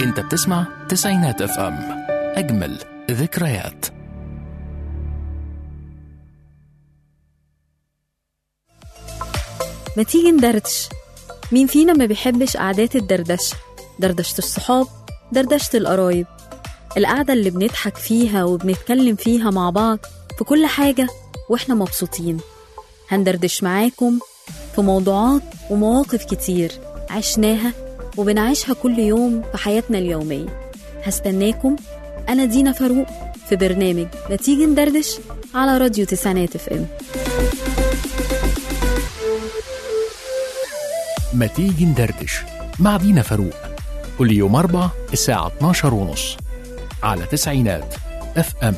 انت بتسمع تسعينات اف ام اجمل ذكريات ما تيجي ندردش مين فينا ما بيحبش قعدات الدردشة دردشة الصحاب دردشة القرايب القعدة اللي بنضحك فيها وبنتكلم فيها مع بعض في كل حاجة واحنا مبسوطين هندردش معاكم في موضوعات ومواقف كتير عشناها وبنعيشها كل يوم في حياتنا اليومية هستناكم أنا دينا فاروق في برنامج ما تيجي ندردش على راديو تسعينات اف ام ما تيجي ندردش مع دينا فاروق كل يوم أربع الساعة 12 ونص على تسعينات اف ام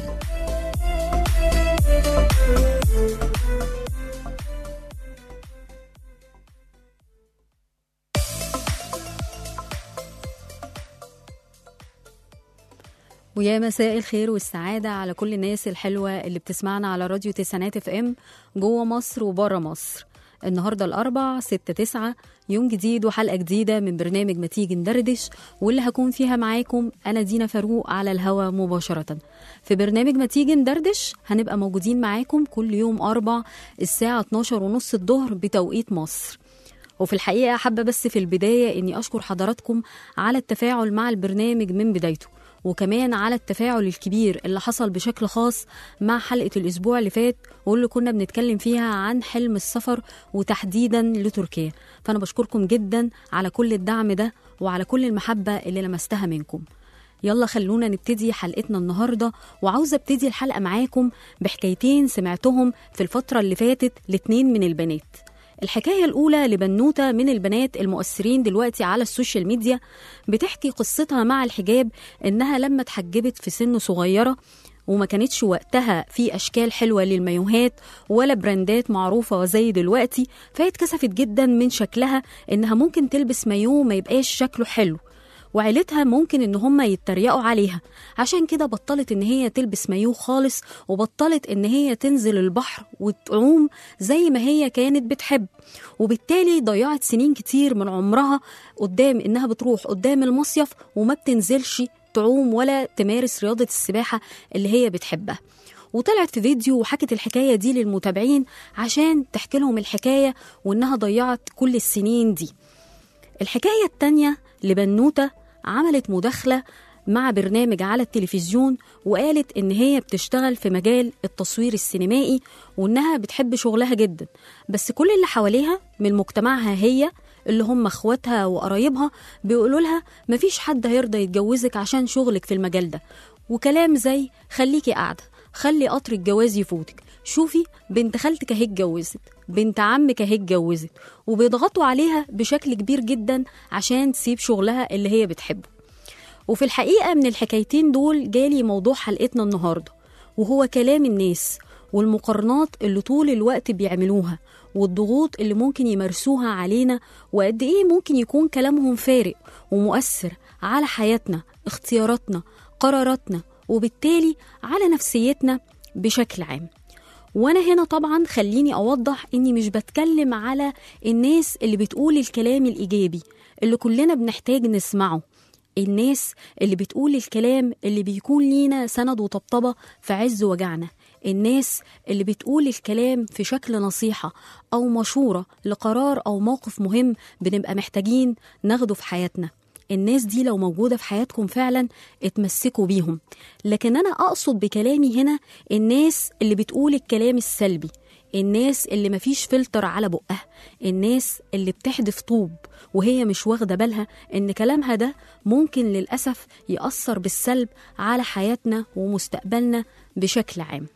ويا مساء الخير والسعادة على كل الناس الحلوة اللي بتسمعنا على راديو تسعينات اف ام جوه مصر وبره مصر النهاردة الأربع ستة تسعة يوم جديد وحلقة جديدة من برنامج ما تيجي ندردش واللي هكون فيها معاكم أنا دينا فاروق على الهوا مباشرة في برنامج ما تيجي ندردش هنبقى موجودين معاكم كل يوم أربع الساعة 12 ونص الظهر بتوقيت مصر وفي الحقيقة حابة بس في البداية إني أشكر حضراتكم على التفاعل مع البرنامج من بدايته وكمان على التفاعل الكبير اللي حصل بشكل خاص مع حلقة الأسبوع اللي فات واللي كنا بنتكلم فيها عن حلم السفر وتحديدا لتركيا فأنا بشكركم جدا على كل الدعم ده وعلى كل المحبة اللي لمستها منكم يلا خلونا نبتدي حلقتنا النهاردة وعاوزة ابتدي الحلقة معاكم بحكايتين سمعتهم في الفترة اللي فاتت لاتنين من البنات الحكاية الأولى لبنوتة من البنات المؤثرين دلوقتي على السوشيال ميديا بتحكي قصتها مع الحجاب إنها لما اتحجبت في سن صغيرة وما كانتش وقتها في أشكال حلوة للمايوهات ولا براندات معروفة وزي دلوقتي فهي اتكسفت جدا من شكلها إنها ممكن تلبس مايو ما يبقاش شكله حلو وعيلتها ممكن ان هم يتريقوا عليها عشان كده بطلت ان هي تلبس مايو خالص وبطلت ان هي تنزل البحر وتعوم زي ما هي كانت بتحب وبالتالي ضيعت سنين كتير من عمرها قدام انها بتروح قدام المصيف وما بتنزلش تعوم ولا تمارس رياضة السباحة اللي هي بتحبها وطلعت في فيديو وحكت الحكاية دي للمتابعين عشان تحكي لهم الحكاية وإنها ضيعت كل السنين دي الحكاية التانية لبنوتة عملت مداخلة مع برنامج على التلفزيون وقالت إن هي بتشتغل في مجال التصوير السينمائي وإنها بتحب شغلها جدا بس كل اللي حواليها من مجتمعها هي اللي هم اخواتها وقرايبها بيقولوا لها مفيش حد هيرضى يتجوزك عشان شغلك في المجال ده وكلام زي خليكي قاعدة خلي قطر الجواز يفوتك شوفي بنت خالتك اهي اتجوزت بنت عمك اهي اتجوزت وبيضغطوا عليها بشكل كبير جدا عشان تسيب شغلها اللي هي بتحبه وفي الحقيقة من الحكايتين دول جالي موضوع حلقتنا النهاردة وهو كلام الناس والمقارنات اللي طول الوقت بيعملوها والضغوط اللي ممكن يمارسوها علينا وقد ايه ممكن يكون كلامهم فارق ومؤثر على حياتنا اختياراتنا قراراتنا وبالتالي على نفسيتنا بشكل عام وانا هنا طبعا خليني اوضح اني مش بتكلم على الناس اللي بتقول الكلام الايجابي اللي كلنا بنحتاج نسمعه الناس اللي بتقول الكلام اللي بيكون لينا سند وطبطبة في عز وجعنا الناس اللي بتقول الكلام في شكل نصيحة أو مشورة لقرار أو موقف مهم بنبقى محتاجين ناخده في حياتنا الناس دي لو موجودة في حياتكم فعلا اتمسكوا بيهم لكن أنا أقصد بكلامي هنا الناس اللي بتقول الكلام السلبي الناس اللي مفيش فلتر على بقها الناس اللي بتحدف طوب وهي مش واخدة بالها إن كلامها ده ممكن للأسف يأثر بالسلب على حياتنا ومستقبلنا بشكل عام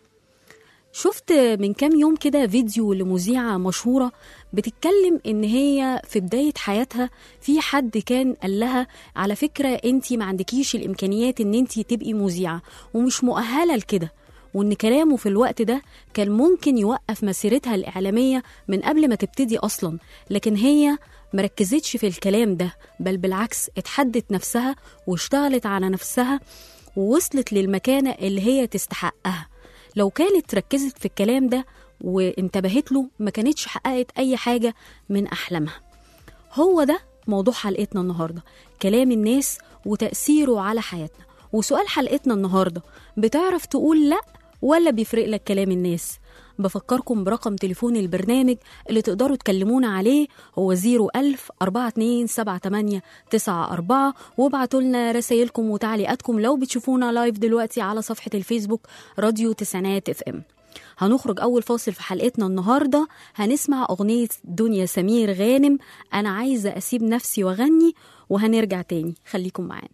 شفت من كام يوم كده فيديو لمذيعة مشهورة بتتكلم ان هي في بداية حياتها في حد كان قال لها على فكرة انتي ما عندكيش الامكانيات ان انتي تبقي مذيعة ومش مؤهلة لكده وان كلامه في الوقت ده كان ممكن يوقف مسيرتها الإعلامية من قبل ما تبتدي أصلا لكن هي مركزتش في الكلام ده بل بالعكس اتحدت نفسها واشتغلت على نفسها ووصلت للمكانة اللي هي تستحقها لو كانت ركزت في الكلام ده وانتبهت له ما كانتش حققت أي حاجة من أحلامها هو ده موضوع حلقتنا النهاردة كلام الناس وتأثيره على حياتنا وسؤال حلقتنا النهاردة بتعرف تقول لأ ولا بيفرق لك كلام الناس بفكركم برقم تليفون البرنامج اللي تقدروا تكلمونا عليه هو 01000 4278 94 وابعتوا لنا رسايلكم وتعليقاتكم لو بتشوفونا لايف دلوقتي على صفحة الفيسبوك راديو تسعينات اف ام هنخرج أول فاصل في حلقتنا النهاردة هنسمع أغنية دنيا سمير غانم أنا عايزة أسيب نفسي وأغني وهنرجع تاني خليكم معانا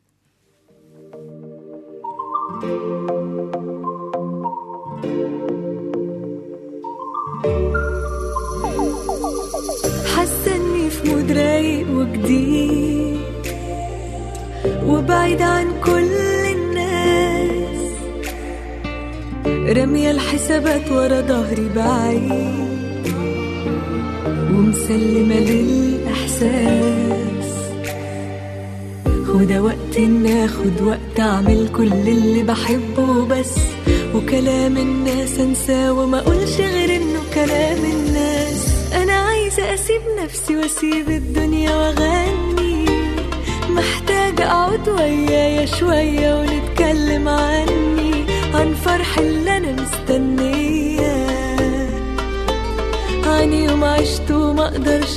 حاسه اني في مود رايق وجديد وبعيد عن كل الناس رامية الحسابات ورا ظهري بعيد ومسلمة للإحساس وده وقت إن آخد وقت أعمل كل اللي بحبه بس وكلام الناس أنساه وما أقولش غير إنه كلام الناس أنا عايزة أسيب نفسي وأسيب الدنيا وأغني محتاجة أقعد ويايا شوية ونتكلم عني عن فرح اللي أنا مستنياه عن يوم عشته ما اقدرش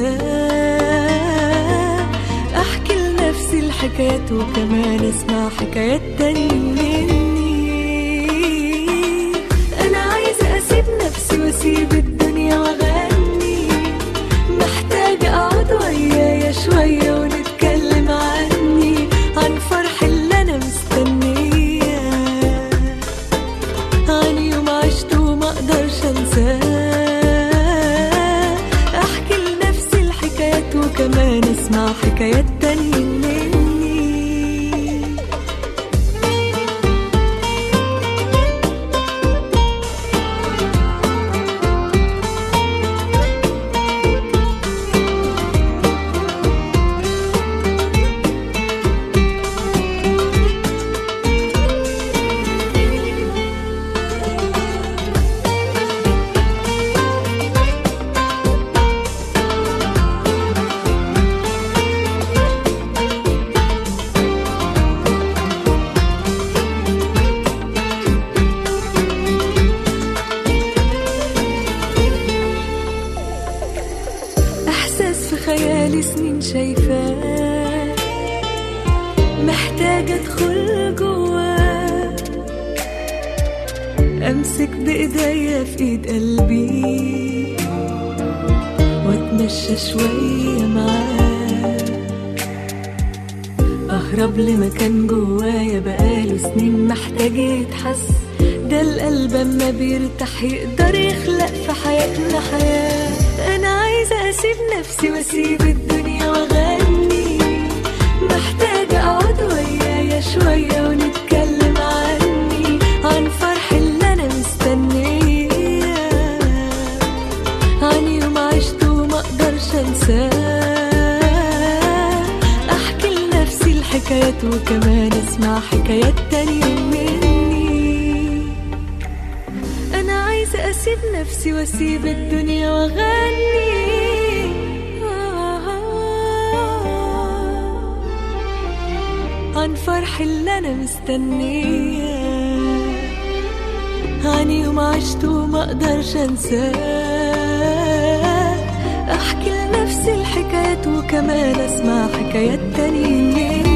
انساه احكي لنفسي الحكايات وكمان اسمع حكايات تانية مني انا عايزة اسيب نفسي واسيب الدنيا واغني محتاجة اقعد ويايا شوية ونتكلم عني عن فرح اللي انا مستنياه عن يوم عشته وما اقدرش انساه احكي لنفسي الحكايات وكمان اسمع حكايات تانية مني احساس في خيالي سنين شايفاه محتاجة ادخل جواه امسك بايديا في ايد قلبي واتمشى شوية معاه اهرب لمكان جوايا بقاله سنين محتاج يتحس ده القلب اما بيرتاح يقدر يخلق في حياتنا حياة انا عايزة اسيب نفسي واسيب الدنيا واغني محتاجة اقعد ويايا شوية ونتكلم عني عن فرح اللي انا مستنياه عن يوم عشته وما اقدرش انساه احكي لنفسي الحكايات وكمان اسمع حكايات تانية مني انا عايزة اسيب نفسي واسيب الدنيا واغني عن فرح اللي انا مستنياه عن يوم عشته وما اقدرش انساه احكي لنفسي الحكايات وكمان اسمع حكايات تانية مني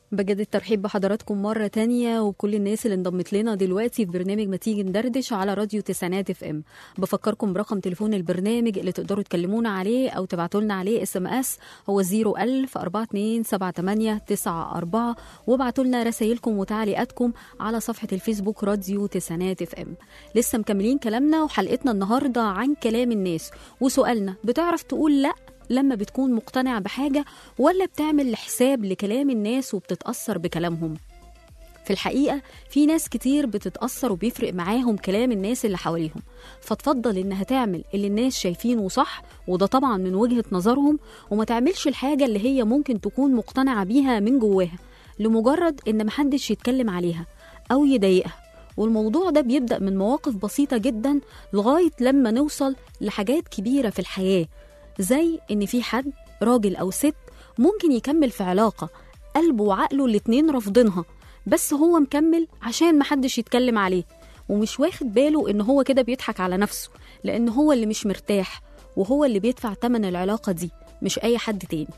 بجد الترحيب بحضراتكم مرة تانية وكل الناس اللي انضمت لنا دلوقتي في برنامج ما تيجي ندردش على راديو تسعينات اف ام بفكركم برقم تليفون البرنامج اللي تقدروا تكلمونا عليه او تبعتوا لنا عليه اس ام اس هو 01000 4278 وابعتوا لنا رسايلكم وتعليقاتكم على صفحة الفيسبوك راديو تسعينات اف ام لسه مكملين كلامنا وحلقتنا النهاردة عن كلام الناس وسؤالنا بتعرف تقول لأ لما بتكون مقتنع بحاجة ولا بتعمل حساب لكلام الناس وبتتأثر بكلامهم في الحقيقة في ناس كتير بتتأثر وبيفرق معاهم كلام الناس اللي حواليهم فتفضل إنها تعمل اللي الناس شايفينه صح وده طبعا من وجهة نظرهم وما تعملش الحاجة اللي هي ممكن تكون مقتنعة بيها من جواها لمجرد إن محدش يتكلم عليها أو يضايقها والموضوع ده بيبدأ من مواقف بسيطة جدا لغاية لما نوصل لحاجات كبيرة في الحياة زي إن في حد راجل أو ست ممكن يكمل في علاقة قلبه وعقله الاتنين رافضينها بس هو مكمل عشان محدش يتكلم عليه ومش واخد باله إن هو كده بيضحك على نفسه لأن هو اللي مش مرتاح وهو اللي بيدفع تمن العلاقة دي مش أي حد تاني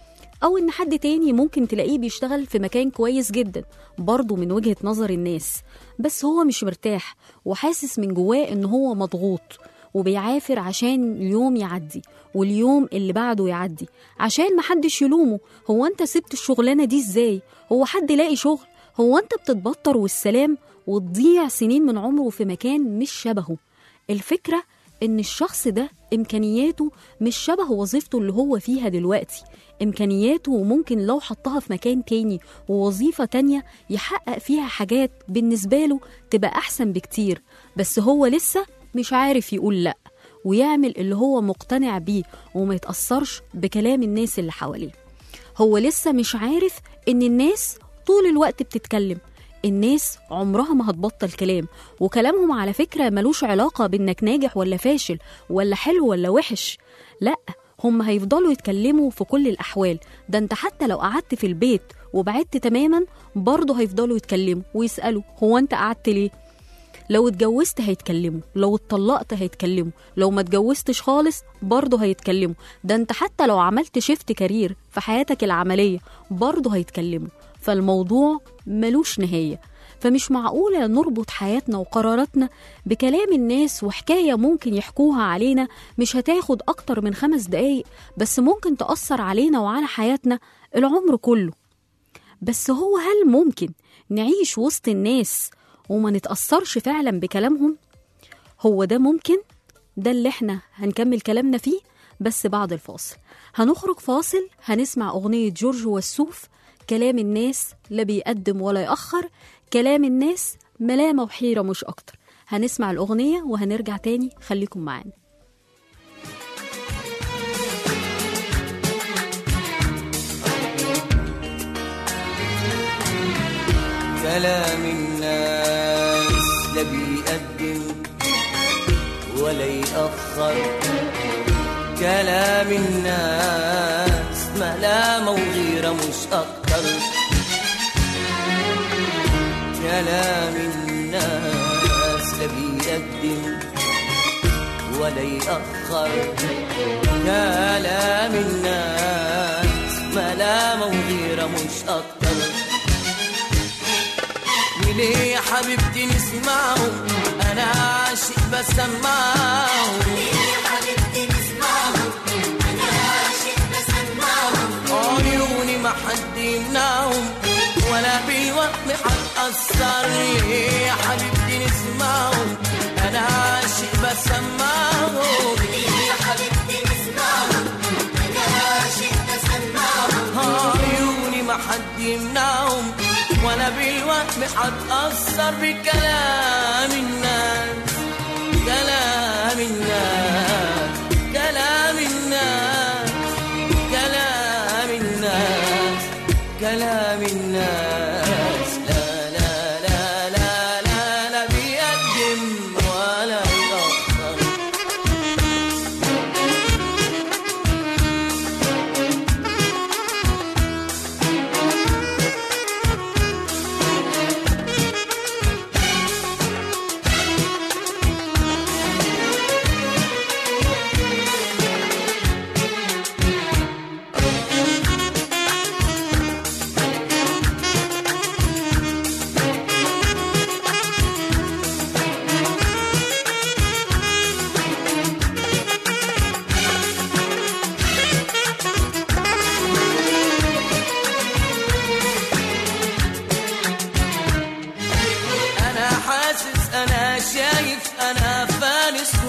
أو إن حد تاني ممكن تلاقيه بيشتغل في مكان كويس جدا برضه من وجهة نظر الناس بس هو مش مرتاح وحاسس من جواه إن هو مضغوط وبيعافر عشان اليوم يعدي واليوم اللي بعده يعدي عشان محدش يلومه هو انت سبت الشغلانة دي ازاي هو حد لاقي شغل هو انت بتتبطر والسلام وتضيع سنين من عمره في مكان مش شبهه الفكرة ان الشخص ده امكانياته مش شبه وظيفته اللي هو فيها دلوقتي امكانياته ممكن لو حطها في مكان تاني ووظيفة تانية يحقق فيها حاجات بالنسبة له تبقى احسن بكتير بس هو لسه مش عارف يقول لأ ويعمل اللي هو مقتنع بيه وما يتأثرش بكلام الناس اللي حواليه هو لسه مش عارف إن الناس طول الوقت بتتكلم الناس عمرها ما هتبطل كلام وكلامهم على فكرة ملوش علاقة بإنك ناجح ولا فاشل ولا حلو ولا وحش لأ هم هيفضلوا يتكلموا في كل الأحوال ده انت حتى لو قعدت في البيت وبعدت تماما برضه هيفضلوا يتكلموا ويسألوا هو انت قعدت ليه لو اتجوزت هيتكلموا لو اتطلقت هيتكلموا لو ما اتجوزتش خالص برضه هيتكلموا ده انت حتى لو عملت شيفت كارير في حياتك العملية برضه هيتكلموا فالموضوع ملوش نهاية فمش معقولة نربط حياتنا وقراراتنا بكلام الناس وحكاية ممكن يحكوها علينا مش هتاخد أكتر من خمس دقايق بس ممكن تأثر علينا وعلى حياتنا العمر كله بس هو هل ممكن نعيش وسط الناس وما نتأثرش فعلا بكلامهم هو ده ممكن ده اللي احنا هنكمل كلامنا فيه بس بعد الفاصل هنخرج فاصل هنسمع أغنية جورج والسوف كلام الناس لا بيقدم ولا يأخر كلام الناس ملامة وحيرة مش أكتر هنسمع الأغنية وهنرجع تاني خليكم معانا كلام الناس لا بيقدم ولا يأخر كلام الناس ملامة وغيرة مش أكتر كلام الناس لا بيقدم ولا يأخر كلام الناس ملامة وغيرة مش أكتر وليه يا حبيبتي نسمعه انا عاشق بسمعه عيوني ما حد يمنعهم ولا بالوهم هتأثر ليه يا حبيبتي نسمعهم انا عاشق بسمعه عيوني ما حد يمنعهم ولا بالوهم هتأثر بكلام الناس كلام الناس كلام الناس كلام الناس كلام الناس لا لا لا لا لا لا بيقدم ولا يأخر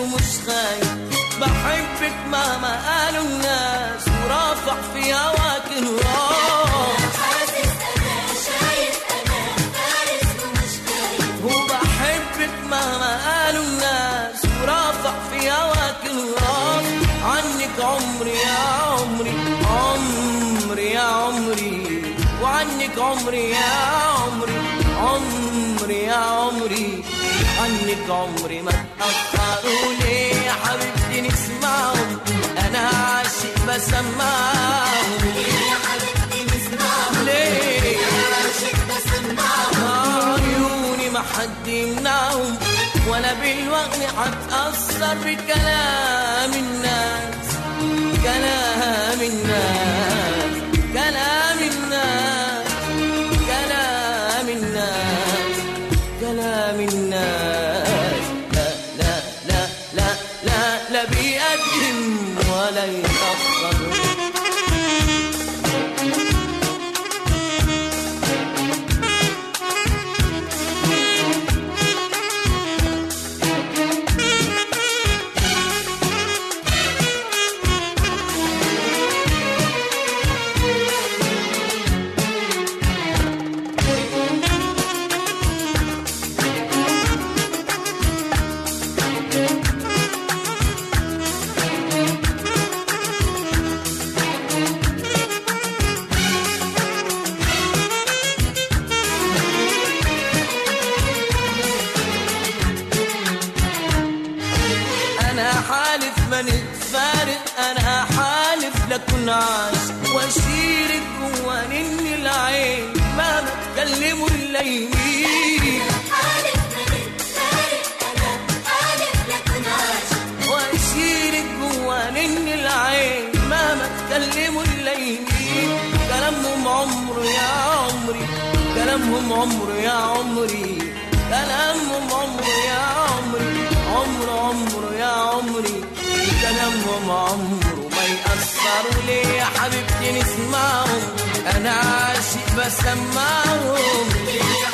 ومش خايف بحبك مهما قالوا الناس ورافع في هواك الراس وبحبك مهما قالوا الناس ورافع في هواك الراس عنك عمري يا عمري عمري يا عمري وعنك عمري يا عمري عمري يا عمري عنك عمري ما تأخروا ليه يا حبيبتي نسمعهم أنا عاشق بسمعهم ليه عيوني ما حد يمنعهم ولا بالوهم هتأثر بكلام الناس كلام الناس كلام الناس كلام الناس كلام الناس لا لا لا لا لا لا بيقدم ولا يتأخر انا حالف ما نتفارق انا حالف لكن عاش واشيرك جوا نني العين مهما تكلموا الليمين واشيرك جوا نني العين مهما تكلموا الليمين كلامهم عمر يا عمري كلامهم عمر يا عمري كلامهم عمر يا عمري عمر عمر يا عمري كلامهم عمر ما يأثروا ليه يا حبيبتي نسمعهم انا عاشق بسمعهم ليه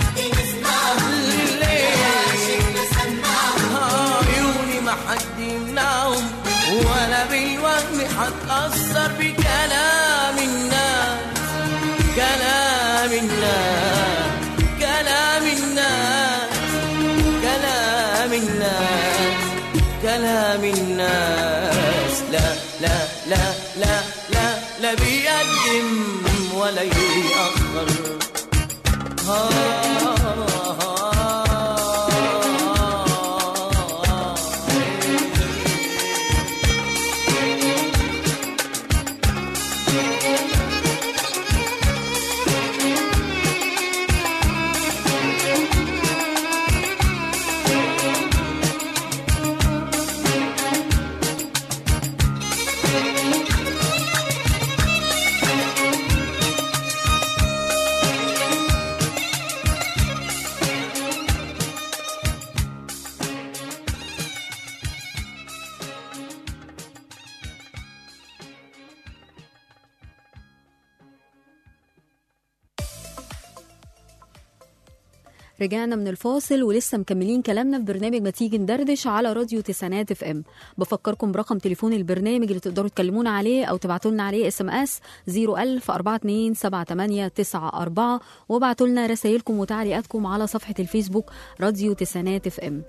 عيوني ما حد يمنعهم ولا بالوهم هتأثر بكلام الناس كلام الناس كلام الناس كلام الناس كلام الناس لا لا لا لا لا لا بيقدم ولا يأخر رجعنا من الفاصل ولسه مكملين كلامنا في برنامج ما تيجي ندردش على راديو تسعينات اف ام بفكركم برقم تليفون البرنامج اللي تقدروا تكلمونا عليه او تبعتوا لنا عليه اس ام اس 01000 42 78 94 وابعتوا لنا رسائلكم وتعليقاتكم على صفحه الفيسبوك راديو تسعينات اف ام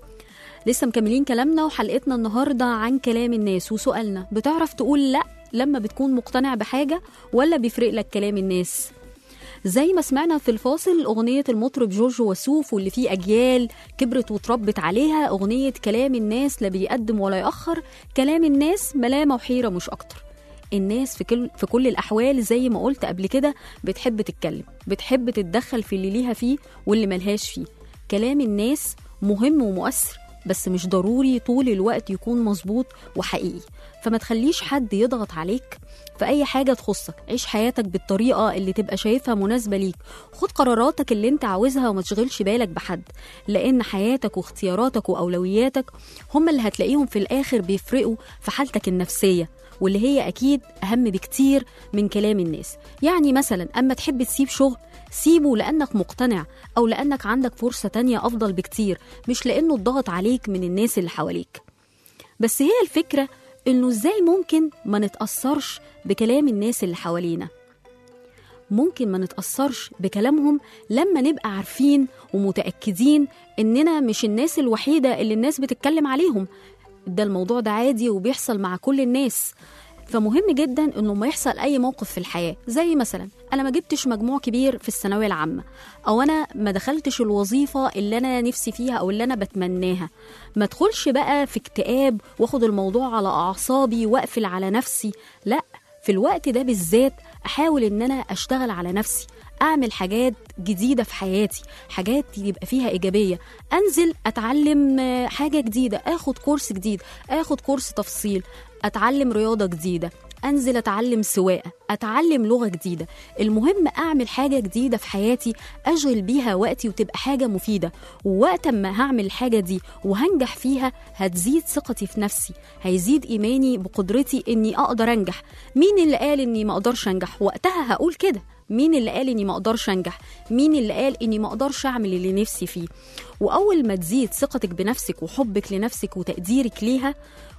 لسه مكملين كلامنا وحلقتنا النهارده عن كلام الناس وسؤالنا بتعرف تقول لا لما بتكون مقتنع بحاجه ولا بيفرق لك كلام الناس زي ما سمعنا في الفاصل أغنية المطرب جورج وسوف واللي فيه أجيال كبرت وتربت عليها أغنية كلام الناس لا بيقدم ولا يأخر كلام الناس ملامة وحيرة مش أكتر الناس في كل في كل الأحوال زي ما قلت قبل كده بتحب تتكلم بتحب تتدخل في اللي ليها فيه واللي ملهاش فيه كلام الناس مهم ومؤثر بس مش ضروري طول الوقت يكون مظبوط وحقيقي فما تخليش حد يضغط عليك في أي حاجة تخصك عيش حياتك بالطريقة اللي تبقى شايفها مناسبة ليك خد قراراتك اللي انت عاوزها وما تشغلش بالك بحد لأن حياتك واختياراتك وأولوياتك هم اللي هتلاقيهم في الآخر بيفرقوا في حالتك النفسية واللي هي أكيد أهم بكتير من كلام الناس يعني مثلا أما تحب تسيب شغل سيبه لأنك مقتنع أو لأنك عندك فرصة تانية أفضل بكتير مش لأنه الضغط عليك من الناس اللي حواليك بس هي الفكرة إنه إزاي ممكن ما نتأثرش بكلام الناس اللي حوالينا ممكن ما نتأثرش بكلامهم لما نبقى عارفين ومتأكدين إننا مش الناس الوحيدة اللي الناس بتتكلم عليهم ده الموضوع ده عادي وبيحصل مع كل الناس فمهم جدا انه ما يحصل اي موقف في الحياه زي مثلا انا ما جبتش مجموع كبير في الثانويه العامه او انا ما دخلتش الوظيفه اللي انا نفسي فيها او اللي انا بتمناها ما ادخلش بقى في اكتئاب واخد الموضوع على اعصابي واقفل على نفسي لا في الوقت ده بالذات احاول ان انا اشتغل على نفسي اعمل حاجات جديده في حياتي حاجات يبقى فيها ايجابيه انزل اتعلم آه، حاجه جديده اخد كورس جديد اخد كورس تفصيل اتعلم رياضه جديده انزل اتعلم سواقه اتعلم لغه جديده المهم اعمل حاجه جديده في حياتي اشغل بيها وقتي وتبقى حاجه مفيده ووقت ما هعمل الحاجه دي وهنجح فيها هتزيد ثقتي في نفسي هيزيد ايماني بقدرتي اني اقدر انجح مين اللي قال اني ما اقدرش انجح وقتها هقول كده مين اللي قال اني ما اقدرش انجح مين اللي قال اني ما اقدرش اعمل اللي نفسي فيه واول ما تزيد ثقتك بنفسك وحبك لنفسك وتقديرك ليها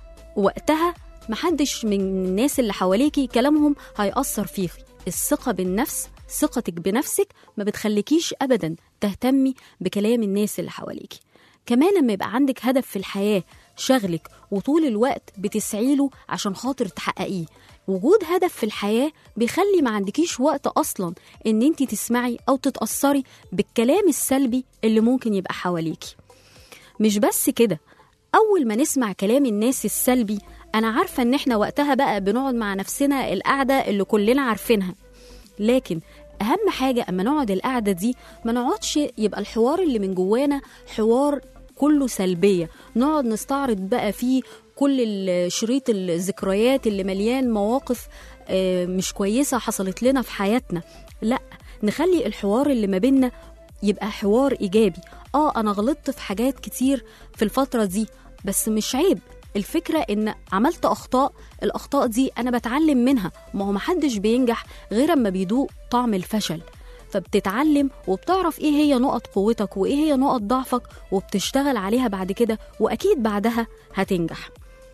وقتها محدش من الناس اللي حواليكي كلامهم هيأثر فيكي الثقة بالنفس ثقتك بنفسك ما بتخليكيش أبدا تهتمي بكلام الناس اللي حواليكي كمان لما يبقى عندك هدف في الحياة شغلك وطول الوقت بتسعيله عشان خاطر تحققيه وجود هدف في الحياة بيخلي ما عندكيش وقت أصلا إن انت تسمعي أو تتأثري بالكلام السلبي اللي ممكن يبقى حواليكي مش بس كده أول ما نسمع كلام الناس السلبي أنا عارفة إن إحنا وقتها بقى بنقعد مع نفسنا القعدة اللي كلنا عارفينها لكن أهم حاجة أما نقعد القعدة دي ما نقعدش يبقى الحوار اللي من جوانا حوار كله سلبية نقعد نستعرض بقى فيه كل ال- شريط الذكريات اللي مليان مواقف آه، مش كويسة حصلت لنا في حياتنا لا نخلي الحوار اللي ما بينا يبقى حوار إيجابي آه أنا غلطت في حاجات كتير في الفترة دي بس مش عيب الفكرة إن عملت أخطاء الأخطاء دي أنا بتعلم منها ما هو محدش بينجح غير أما بيدوق طعم الفشل فبتتعلم وبتعرف ايه هي نقط قوتك وايه هي نقط ضعفك وبتشتغل عليها بعد كده واكيد بعدها هتنجح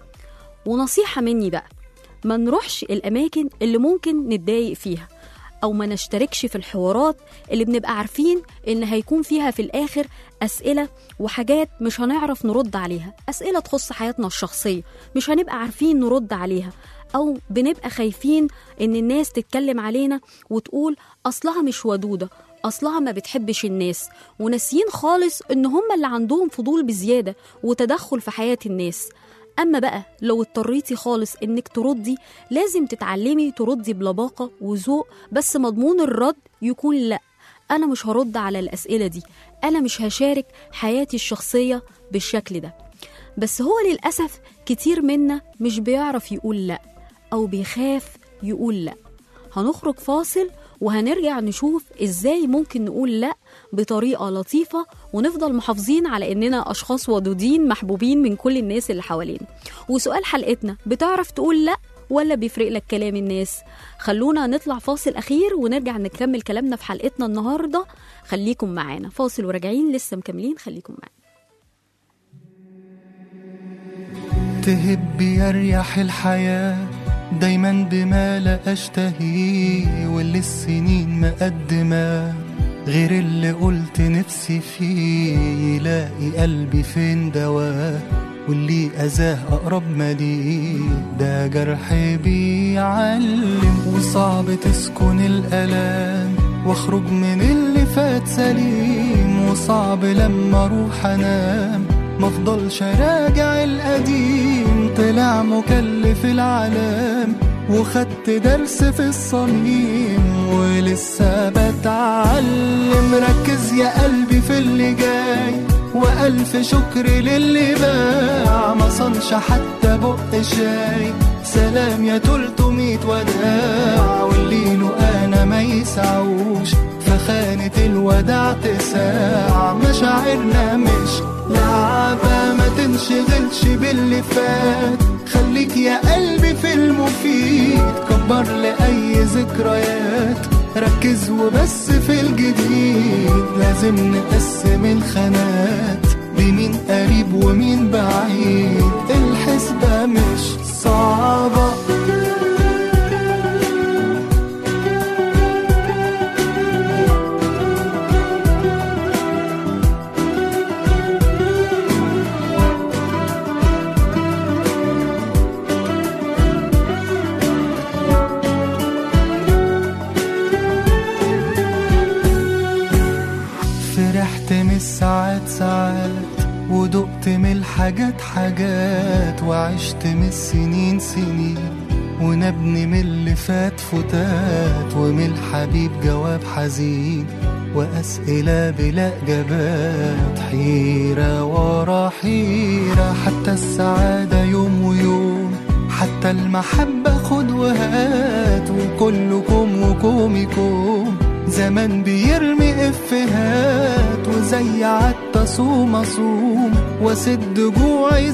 ونصيحة مني بقى ما نروحش الأماكن اللي ممكن نتضايق فيها أو ما نشتركش في الحوارات اللي بنبقى عارفين إن هيكون فيها في الآخر أسئلة وحاجات مش هنعرف نرد عليها أسئلة تخص حياتنا الشخصية مش هنبقى عارفين نرد عليها أو بنبقى خايفين إن الناس تتكلم علينا وتقول أصلها مش ودودة أصلها ما بتحبش الناس وناسيين خالص إن هم اللي عندهم فضول بزيادة وتدخل في حياة الناس أما بقى لو اضطريتي خالص إنك تردي لازم تتعلمي تردي بلباقة وذوق بس مضمون الرد يكون لأ أنا مش هرد على الأسئلة دي أنا مش هشارك حياتي الشخصية بالشكل ده بس هو للأسف كتير منا مش بيعرف يقول لأ أو بيخاف يقول لأ هنخرج فاصل وهنرجع نشوف ازاي ممكن نقول لا بطريقة لطيفة ونفضل محافظين على اننا اشخاص ودودين محبوبين من كل الناس اللي حوالينا وسؤال حلقتنا بتعرف تقول لا ولا بيفرق لك كلام الناس خلونا نطلع فاصل اخير ونرجع نكمل كلامنا في حلقتنا النهارده خليكم معانا فاصل وراجعين لسه مكملين خليكم معانا تهب يريح الحياة دايما بما لا أشتهيه واللي السنين مقدمة غير اللي قلت نفسي فيه يلاقي قلبي فين دواه واللي أذاه أقرب ما ليه ده جرح بيعلم وصعب تسكن الألام واخرج من اللي فات سليم وصعب لما اروح انام مفضلش راجع القديم طلع مكلف العالم وخدت درس في الصميم ولسه بتعلم ركز يا قلبي في اللي جاي وألف شكر للي باع ما صنش حتى بق شاي سلام يا تلتمية وداع واللي له أنا ما يسعوش فخانة الوداع تساع مشاعرنا مش لعبة ما تنشغلش باللي فات خليك يا قلبي في المفيد كبر لأي ذكريات ركز وبس في الجديد لازم نقسم الخانات بمين قريب ومين بعيد الحسبة مش صعبة فرحت من الساعات ساعات ودقت من الحاجات حاجات وعشت من السنين سنين ونبني من اللي فات فتات ومن الحبيب جواب حزين وأسئلة بلا إجابات حيرة ورا حيرة حتى السعادة يوم ويوم حتى المحبة خد وهات وكلكم وكومكم زمان بيرمي افهات وزي عدت اصوم اصوم واسد جوعي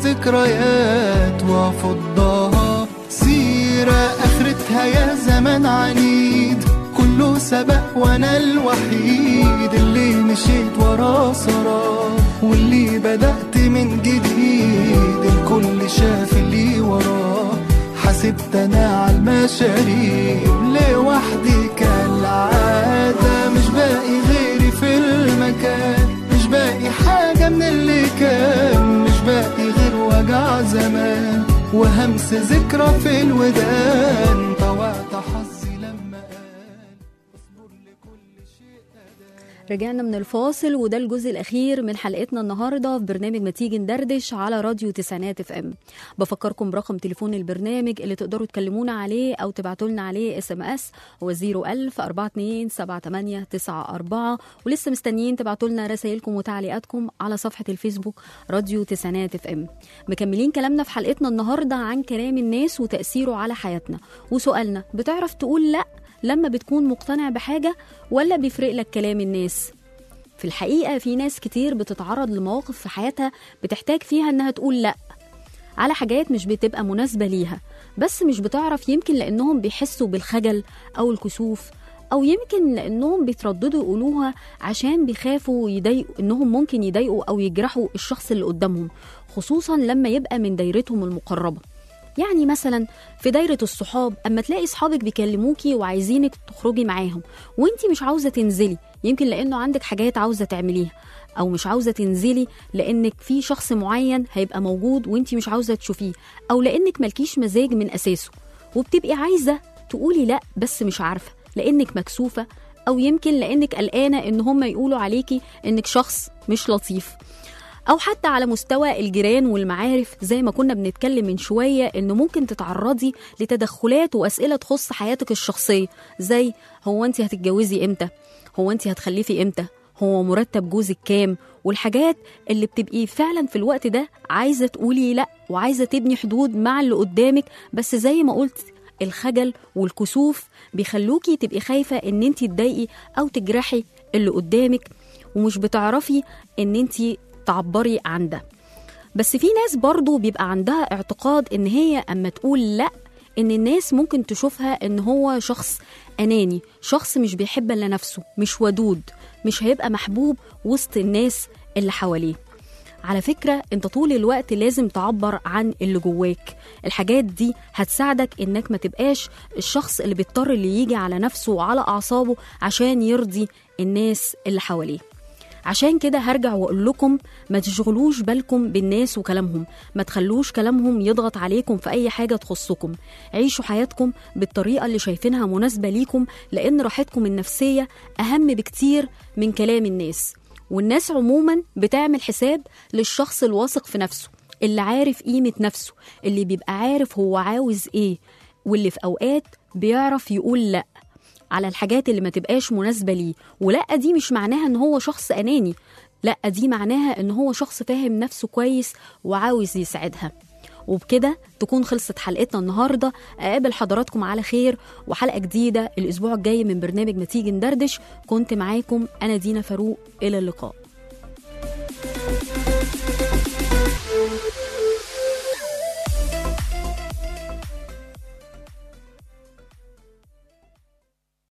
ذكريات وافضها سيرة اخرتها يا زمان عنيد كله سبق وانا الوحيد اللي مشيت وراه سراه واللي بدأت من جديد الكل شاف اللي وراه حسبت انا على المشاريب لوحدي كالعادة مش باقي غيري في المكان مش باقي حاجة من اللي كان مش باقي غير وجع زمان وهمس ذكرى في الودان طوعت حظي لما قال اصبر لكل شيء رجعنا من الفاصل وده الجزء الأخير من حلقتنا النهاردة في برنامج ما تيجي ندردش على راديو تسعينات اف ام بفكركم برقم تليفون البرنامج اللي تقدروا تكلمونا عليه أو تبعتوا لنا عليه اس ام اس هو 01000 42 78 94 ولسه مستنيين تبعتوا لنا رسائلكم وتعليقاتكم على صفحة الفيسبوك راديو تسعينات اف ام مكملين كلامنا في حلقتنا النهاردة عن كلام الناس وتأثيره على حياتنا وسؤالنا بتعرف تقول لأ لما بتكون مقتنع بحاجة ولا بيفرق لك كلام الناس في الحقيقة في ناس كتير بتتعرض لمواقف في حياتها بتحتاج فيها إنها تقول لأ على حاجات مش بتبقى مناسبة ليها بس مش بتعرف يمكن لأنهم بيحسوا بالخجل أو الكسوف أو يمكن لأنهم بيترددوا يقولوها عشان بيخافوا يضايقوا إنهم ممكن يضايقوا أو يجرحوا الشخص اللي قدامهم خصوصا لما يبقى من دايرتهم المقربة يعني مثلا في دايرة الصحاب أما تلاقي صحابك بيكلموكي وعايزينك تخرجي معاهم وانتي مش عاوزة تنزلي يمكن لأنه عندك حاجات عاوزة تعمليها أو مش عاوزة تنزلي لأنك في شخص معين هيبقى موجود وانتي مش عاوزة تشوفيه أو لأنك ملكيش مزاج من أساسه وبتبقي عايزة تقولي لأ بس مش عارفة لأنك مكسوفة أو يمكن لأنك قلقانة إن هم يقولوا عليكي إنك شخص مش لطيف أو حتى على مستوى الجيران والمعارف زي ما كنا بنتكلم من شوية إنه ممكن تتعرضي لتدخلات وأسئلة تخص حياتك الشخصية زي هو أنت هتتجوزي إمتى؟ هو أنت هتخلفي إمتى؟ هو مرتب جوزك كام؟ والحاجات اللي بتبقي فعلا في الوقت ده عايزة تقولي لأ وعايزة تبني حدود مع اللي قدامك بس زي ما قلت الخجل والكسوف بيخلوكي تبقي خايفة إن أنت تضايقي أو تجرحي اللي قدامك ومش بتعرفي إن أنت تعبري عن ده بس في ناس برضو بيبقى عندها اعتقاد ان هي اما تقول لا ان الناس ممكن تشوفها ان هو شخص اناني شخص مش بيحب الا نفسه مش ودود مش هيبقى محبوب وسط الناس اللي حواليه على فكرة انت طول الوقت لازم تعبر عن اللي جواك الحاجات دي هتساعدك انك ما تبقاش الشخص اللي بيضطر اللي يجي على نفسه وعلى اعصابه عشان يرضي الناس اللي حواليه عشان كده هرجع واقول لكم ما تشغلوش بالكم بالناس وكلامهم ما تخلوش كلامهم يضغط عليكم في اي حاجه تخصكم عيشوا حياتكم بالطريقه اللي شايفينها مناسبه ليكم لان راحتكم النفسيه اهم بكتير من كلام الناس والناس عموما بتعمل حساب للشخص الواثق في نفسه اللي عارف قيمه نفسه اللي بيبقى عارف هو عاوز ايه واللي في اوقات بيعرف يقول لا على الحاجات اللي ما تبقاش مناسبة ليه ولا دي مش معناها ان هو شخص أناني لا دي معناها ان هو شخص فاهم نفسه كويس وعاوز يسعدها وبكده تكون خلصت حلقتنا النهارده اقابل حضراتكم على خير وحلقه جديده الاسبوع الجاي من برنامج ما تيجي ندردش كنت معاكم انا دينا فاروق الى اللقاء